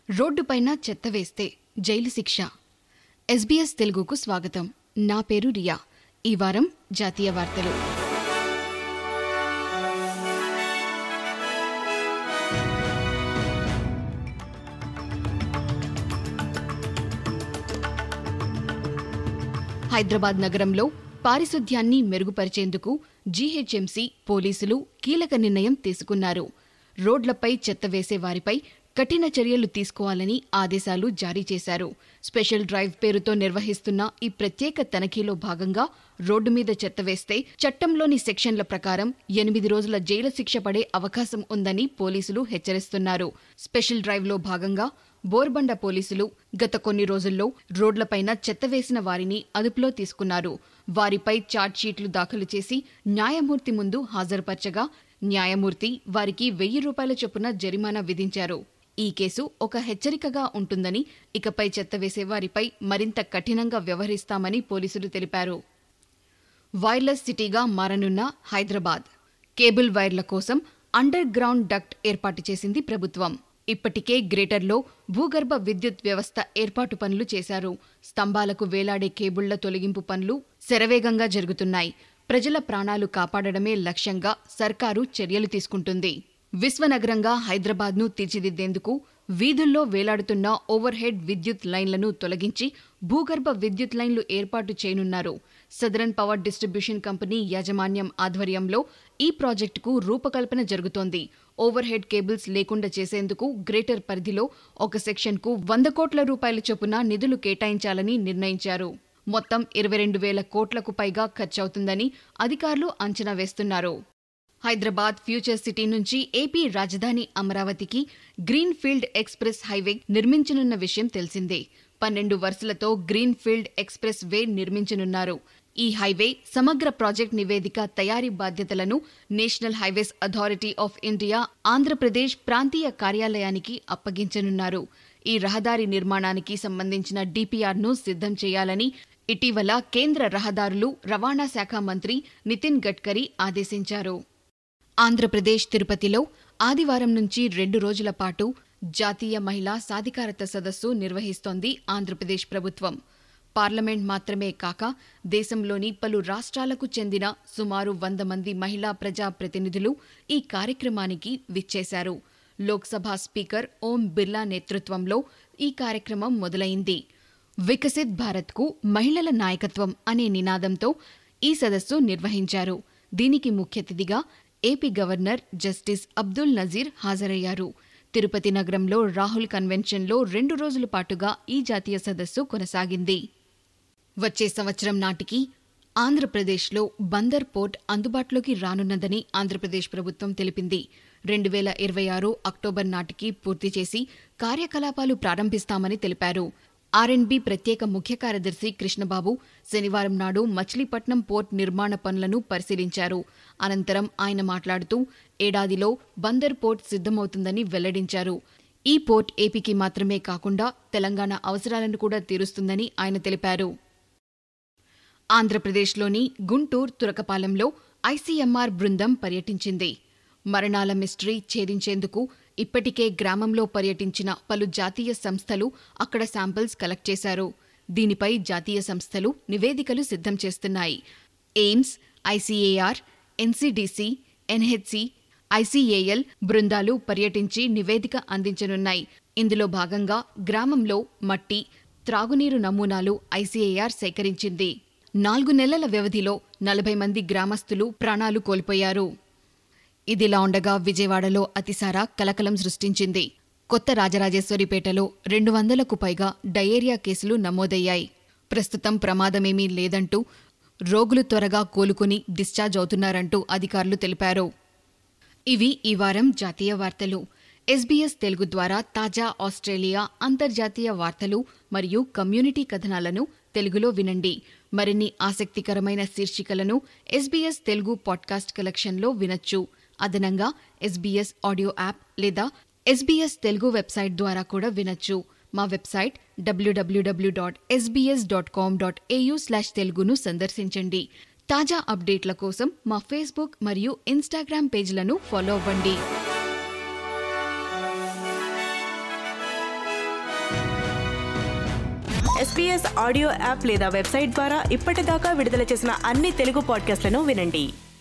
రోడ్డుపైన చెత్త వేస్తే జైలు శిక్ష ఎస్బీఎస్ తెలుగుకు స్వాగతం నా పేరు రియా ఈ వారం జాతీయ వార్తలు హైదరాబాద్ నగరంలో పారిశుధ్యాన్ని మెరుగుపరిచేందుకు జీహెచ్ఎంసీ పోలీసులు కీలక నిర్ణయం తీసుకున్నారు రోడ్లపై చెత్త వేసే వారిపై కఠిన చర్యలు తీసుకోవాలని ఆదేశాలు జారీ చేశారు స్పెషల్ డ్రైవ్ పేరుతో నిర్వహిస్తున్న ఈ ప్రత్యేక తనిఖీలో భాగంగా రోడ్డు మీద చెత్త వేస్తే చట్టంలోని సెక్షన్ల ప్రకారం ఎనిమిది రోజుల జైలు శిక్ష పడే అవకాశం ఉందని పోలీసులు హెచ్చరిస్తున్నారు స్పెషల్ డ్రైవ్లో భాగంగా బోర్బండ పోలీసులు గత కొన్ని రోజుల్లో రోడ్లపైన చెత్త వేసిన వారిని అదుపులో తీసుకున్నారు వారిపై ఛార్జ్షీట్లు దాఖలు చేసి న్యాయమూర్తి ముందు హాజరుపరచగా న్యాయమూర్తి వారికి వెయ్యి రూపాయల చొప్పున జరిమానా విధించారు ఈ కేసు ఒక హెచ్చరికగా ఉంటుందని ఇకపై చెత్త వేసే వారిపై మరింత కఠినంగా వ్యవహరిస్తామని పోలీసులు తెలిపారు వైర్లెస్ సిటీగా మారనున్న హైదరాబాద్ కేబుల్ వైర్ల కోసం అండర్ గ్రౌండ్ డక్ట్ ఏర్పాటు చేసింది ప్రభుత్వం ఇప్పటికే గ్రేటర్లో భూగర్భ విద్యుత్ వ్యవస్థ ఏర్పాటు పనులు చేశారు స్తంభాలకు వేలాడే కేబుళ్ల తొలగింపు పనులు శరవేగంగా జరుగుతున్నాయి ప్రజల ప్రాణాలు కాపాడడమే లక్ష్యంగా సర్కారు చర్యలు తీసుకుంటుంది విశ్వనగరంగా హైదరాబాద్ను తీర్చిదిద్దేందుకు వీధుల్లో వేలాడుతున్న ఓవర్ హెడ్ విద్యుత్ లైన్లను తొలగించి భూగర్భ విద్యుత్ లైన్లు ఏర్పాటు చేయనున్నారు సదరన్ పవర్ డిస్ట్రిబ్యూషన్ కంపెనీ యాజమాన్యం ఆధ్వర్యంలో ఈ ప్రాజెక్టుకు రూపకల్పన జరుగుతోంది ఓవర్ హెడ్ కేబుల్స్ లేకుండా చేసేందుకు గ్రేటర్ పరిధిలో ఒక సెక్షన్కు వంద కోట్ల రూపాయల చొప్పున నిధులు కేటాయించాలని నిర్ణయించారు మొత్తం ఇరవై రెండు వేల కోట్లకు పైగా ఖర్చవుతుందని అధికారులు అంచనా వేస్తున్నారు హైదరాబాద్ ఫ్యూచర్ సిటీ నుంచి ఏపీ రాజధాని అమరావతికి గ్రీన్ ఫీల్డ్ ఎక్స్ప్రెస్ హైవే నిర్మించనున్న విషయం తెలిసిందే పన్నెండు వరుసలతో గ్రీన్ ఫీల్డ్ ఎక్స్ప్రెస్ వే నిర్మించనున్నారు ఈ హైవే సమగ్ర ప్రాజెక్ట్ నివేదిక తయారీ బాధ్యతలను national highways authority of India Andhra Pradesh ప్రాంతీయ కార్యాలయానికి అప్పగించనున్నారు ఈ రహదారి నిర్మాణానికి సంబంధించిన డిపిఆర్ను సిద్ధం చేయాలని ఇటీవల కేంద్ర రహదారులు రవాణా శాఖ మంత్రి నితిన్ గడ్కరీ ఆదేశించారు ఆంధ్రప్రదేశ్ తిరుపతిలో ఆదివారం నుంచి రెండు రోజుల పాటు జాతీయ మహిళా సాధికారత సదస్సు నిర్వహిస్తోంది ఆంధ్రప్రదేశ్ ప్రభుత్వం పార్లమెంట్ మాత్రమే కాక దేశంలోని పలు రాష్ట్రాలకు చెందిన సుమారు వంద మంది మహిళా ప్రజా ప్రతినిధులు ఈ కార్యక్రమానికి విచ్చేశారు లోక్సభ స్పీకర్ ఓం బిర్లా నేతృత్వంలో ఈ కార్యక్రమం మొదలైంది వికసిత్ భారత్కు మహిళల నాయకత్వం అనే నినాదంతో ఈ సదస్సు నిర్వహించారు దీనికి ముఖ్య అతిథిగా AP governor justice Abdul Nazeer హాజరయ్యారు తిరుపతి నగరంలో రాహుల్ కన్వెన్షన్లో రెండు రోజుల పాటుగా ఈ జాతీయ సదస్సు కొనసాగింది వచ్చే సంవత్సరం నాటికి ఆంధ్రప్రదేశ్లో బందర్ పోర్ట్ అందుబాటులోకి రానున్నదని ఆంధ్రప్రదేశ్ ప్రభుత్వం తెలిపింది రెండు వేల ఇరవై ఆరు అక్టోబర్ నాటికి పూర్తి చేసి కార్యకలాపాలు ప్రారంభిస్తామని తెలిపారు ఆర్ఎండ్బి ప్రత్యేక ముఖ్య కార్యదర్శి కృష్ణబాబు శనివారం నాడు మచిలీపట్నం పోర్ట్ నిర్మాణ పనులను పరిశీలించారు అనంతరం ఆయన మాట్లాడుతూ ఏడాదిలో బందర్ పోర్ట్ సిద్దమవుతుందని వెల్లడించారు ఈ పోర్ట్ ఏపీకి మాత్రమే కాకుండా తెలంగాణ అవసరాలను కూడా తీరుస్తుందని ఆయన తెలిపారు ఆంధ్రప్రదేశ్లోని గుంటూరు తురకపాలెంలో ఐసీఎంఆర్ బృందం పర్యటించింది మరణాల మిస్టరీ ఛేదించేందుకు ఇప్పటికే గ్రామంలో పర్యటించిన పలు జాతీయ సంస్థలు అక్కడ శాంపిల్స్ కలెక్ట్ చేశారు దీనిపై జాతీయ సంస్థలు నివేదికలు సిద్ధం చేస్తున్నాయి AIIMS ICAR NCDC NHC ICAL బృందాలు పర్యటించి నివేదిక అందించనున్నాయి ఇందులో భాగంగా గ్రామంలో మట్టి త్రాగునీరు నమూనాలు ఐసీఏఆర్ సేకరించింది నాలుగు నెలల వ్యవధిలో నలభై మంది గ్రామస్తులు ప్రాణాలు కోల్పోయారు ఇదిలా ఉండగా విజయవాడలో అతిసార కలకలం సృష్టించింది కొత్త రాజరాజేశ్వరిపేటలో రెండు వందలకు పైగా డయేరియా కేసులు నమోదయ్యాయి ప్రస్తుతం ప్రమాదమేమీ లేదంటూ రోగులు త్వరగా కోలుకుని డిశ్చార్జ్ అవుతున్నారంటూ అధికారులు తెలిపారు ఇవి ఈ వారం జాతీయ వార్తలు ఎస్బీఎస్ తెలుగు ద్వారా తాజా ఆస్ట్రేలియా అంతర్జాతీయ వార్తలు మరియు కమ్యూనిటీ కథనాలను తెలుగులో వినండి మరిన్ని ఆసక్తికరమైన శీర్షికలను ఎస్బీఎస్ తెలుగు పాడ్కాస్ట్ కలెక్షన్లో వినొచ్చు అదనంగా ఎస్బీఎస్ ఆడియో యాప్ లేదా ఎస్బీఎస్ తెలుగు వెబ్సైట్ ద్వారా కూడా వినొచ్చు మా వెబ్సైట్ డబ్ల్యూడబ్ల్యూడబ్ల్యూ dot SBS dot com dot AU slash తెలుగును సందర్శించండి తాజా అప్డేట్ల కోసం మా ఫేస్బుక్ మరియు ఇన్స్టాగ్రామ్ పేజ్లను ఫాలో అవ్వండి ఎస్పీఎస్ ఆడియో యాప్ లేదా వెబ్సైట్ ద్వారా ఇప్పటిదాకా విడుదల చేసిన అన్ని తెలుగు పాడ్కాస్ట్లను వినండి